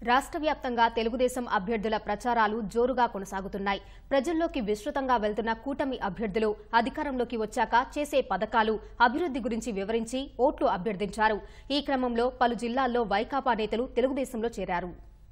రాష్ట్ర వ్యాప్తంగా తెలుగుదేశం అభ్యర్థుల ప్రచారాలు జోరుగా కొనసాగుతున్నాయి ప్రజల్లోకి విస్తృతంగా వెళ్తున్న కూటమి అభ్యర్థులు అధికారంలోకి వచ్చాక చేసే పథకాలు అభివృద్ధి గురించి వివరించి ఓట్లు అభ్యర్థించారు ఈ క్రమంలో పలు జిల్లాల్లో వైకాపా నేతలు తెలుగుదేశంలో చేరారు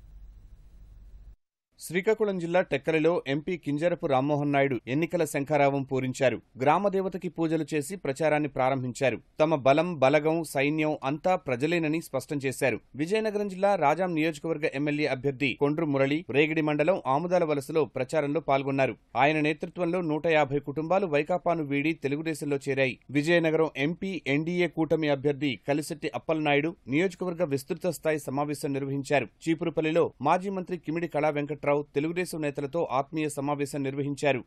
శ్రీకాకుళం జిల్లా టెక్కలిలో ఎంపీ కింజరపు రామ్మోహన్ నాయుడు ఎన్నికల శంఖారావం పూరించారు గ్రామదేవతకి పూజలు చేసి ప్రచారాన్ని ప్రారంభించారు తమ బలం బలగం సైన్యం అంతా ప్రజలేనని స్పష్టం చేశారు విజయనగరం జిల్లా రాజాం నియోజకవర్గ ఎమ్మెల్యే అభ్యర్థి కొండ్రు మురళి రేగిడి మండలం ఆముదాల వలసలో ప్రచారంలో పాల్గొన్నారు ఆయన నేతృత్వంలో నూట యాభై కుటుంబాలు వైకాపాను వీడి తెలుగుదేశంలో చేరాయి విజయనగరం ఎంపీ ఎన్డీఏ కూటమి అభ్యర్థి కలిశెట్టి అప్పలనాయుడు నియోజకవర్గ విస్తృత స్థాయి సమావేశం నిర్వహించారు చీపురుపల్లిలో మాజీ మంత్రి కిమిడి కళా వెంకట్రావు తెలుగుదేశం నేతలతో ఆత్మీయ సమావేశం నిర్వహించారు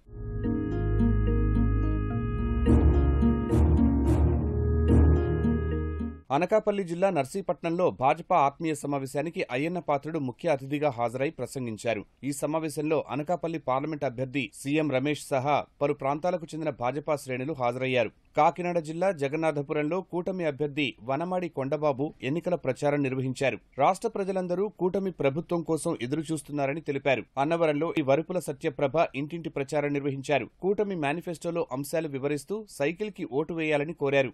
అనకాపల్లి జిల్లా నర్సీపట్నంలో భాజపా ఆత్మీయ సమావేశానికి అయ్యన్న పాత్రుడు ముఖ్య అతిథిగా హాజరై ప్రసంగించారు ఈ సమావేశంలో అనకాపల్లి పార్లమెంట్ అభ్యర్థి సీఎం రమేష్ సహా పలు ప్రాంతాలకు చెందిన భాజపా శ్రేణులు హాజరయ్యారు కాకినాడ జిల్లా జగన్నాథపురంలో కూటమి అభ్యర్థి వనమాడి కొండబాబు ఎన్నికల ప్రచారం నిర్వహించారు రాష్ట్ర ప్రజలందరూ కూటమి ప్రభుత్వం కోసం ఎదురుచూస్తున్నారని తెలిపారు అన్నవరంలో ఈ వరుపుల సత్యప్రభ ఇంటింటి ప్రచారం నిర్వహించారు కూటమి మేనిఫెస్టోలో అంశాలు వివరిస్తూ సైకిల్ కి ఓటు వేయాలని కోరారు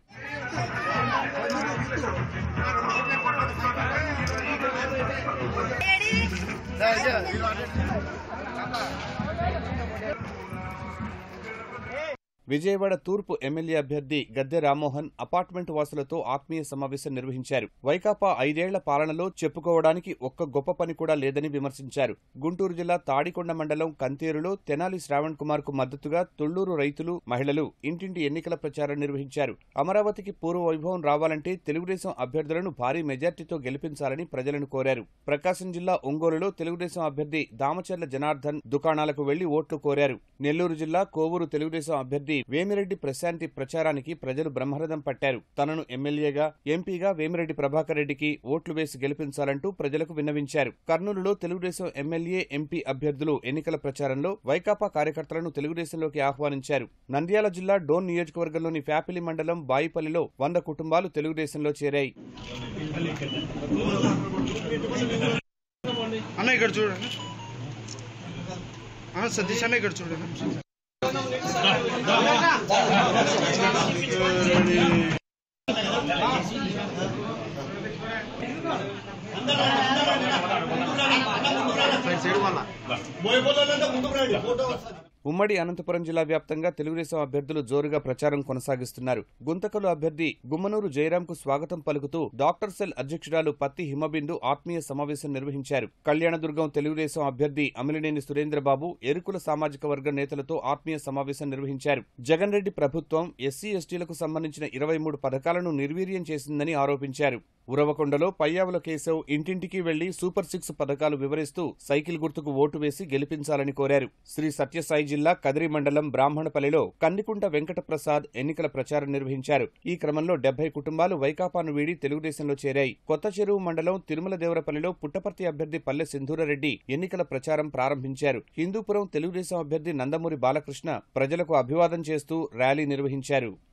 విజయవాడ తూర్పు ఎమ్మెల్యే అభ్యర్థి గద్దె రామ్మోహన్ అపార్ట్మెంట్ వాసులతో ఆత్మీయ సమావేశం నిర్వహించారు వైకాపా ఐదేళ్ల పాలనలో చెప్పుకోవడానికి ఒక్క గొప్ప పని కూడా లేదని విమర్శించారు గుంటూరు జిల్లా తాడికొండ మండలం కంతేరులో తెనాలి శ్రావణ్ కుమార్ కు మద్దతుగా తుళ్లూరు రైతులు మహిళలు ఇంటింటి ఎన్నికల ప్రచారం నిర్వహించారు అమరావతికి పూర్వ వైభవం రావాలంటే తెలుగుదేశం అభ్యర్థులను భారీ మెజార్టీతో గెలిపించాలని ప్రజలను కోరారు ప్రకాశం జిల్లా ఒంగోలులో తెలుగుదేశం అభ్యర్థి దామచర్ల జనార్దన్ దుకాణాలకు వెళ్లి ఓట్లు కోరారు నెల్లూరు జిల్లా కోవూరు తెలుగుదేశం అభ్యర్థి వేమిరెడ్డి ప్రశాంతి ప్రచారానికి ప్రజలు బ్రహ్మరథం పట్టారు తనను ఎమ్మెల్యేగా ఎంపీగా వేమిరెడ్డి ప్రభాకర్ రెడ్డికి ఓట్లు వేసి గెలిపించాలంటూ ప్రజలకు విన్నవించారు కర్నూలులో తెలుగుదేశం ఎమ్మెల్యే ఎంపీ అభ్యర్థులు ఎన్నికల ప్రచారంలో వైకాపా కార్యకర్తలను తెలుగుదేశంలోకి ఆహ్వానించారు నంద్యాల జిల్లా డోన్ నియోజకవర్గంలోని ఫ్యాపిలి మండలం బాయిపల్లిలో వంద కుటుంబాలు తెలుగుదేశంలో చేరాయి అన్న ఇక్కడ చూడండి అన్న సతీష్ అన్న ఇక్కడ చూడండి ఉమ్మడి అనంతపురం జిల్లా వ్యాప్తంగా తెలుగుదేశం అభ్యర్థులు జోరుగా ప్రచారం కొనసాగిస్తున్నారు గుంతకలు అభ్యర్థి గుమ్మనూరు జయరాంకు స్వాగతం పలుకుతూ డాక్టర్ సెల్ అధ్యక్షురాలు పత్తి హిమబిందు ఆత్మీయ సమావేశం నిర్వహించారు కళ్యాణదుర్గం తెలుగుదేశం అభ్యర్థి అమిలినేని సురేంద్రబాబు ఎరుకుల సామాజిక వర్గ నేతలతో ఆత్మీయ సమావేశం నిర్వహించారు జగన్ రెడ్డి ప్రభుత్వం ఎస్సీ ఎస్టీలకు సంబంధించిన ఇరవై మూడు పథకాలను నిర్వీర్యం చేసిందని ఆరోపించారు ఉరవకొండలో పయ్యావుల కేశవ్ ఇంటింటికి వెళ్లి సూపర్ సిక్స్ పథకాలు వివరిస్తూ సైకిల్ గుర్తుకు ఓటు వేసి గెలిపించాలని కోరారు శ్రీ సత్యసాయి జిల్లా కదిరి మండలం బ్రాహ్మణపల్లిలో కందికుంట వెంకటప్రసాద్ ఎన్నికల ప్రచారం నిర్వహించారు ఈ క్రమంలో డెబ్బై కుటుంబాలు వైకాపాను వీడి తెలుగుదేశంలో చేరాయి కొత్త చెరువు మండలం తిరుమల దేవరపల్లిలో పుట్టపర్తి అభ్యర్థి పల్లె సింధూరారెడ్డి ఎన్నికల ప్రచారం ప్రారంభించారు హిందూపురం తెలుగుదేశం అభ్యర్థి నందమూరి బాలకృష్ణ ప్రజలకు అభివాదం చేస్తూ ర్యాలీ నిర్వహించారు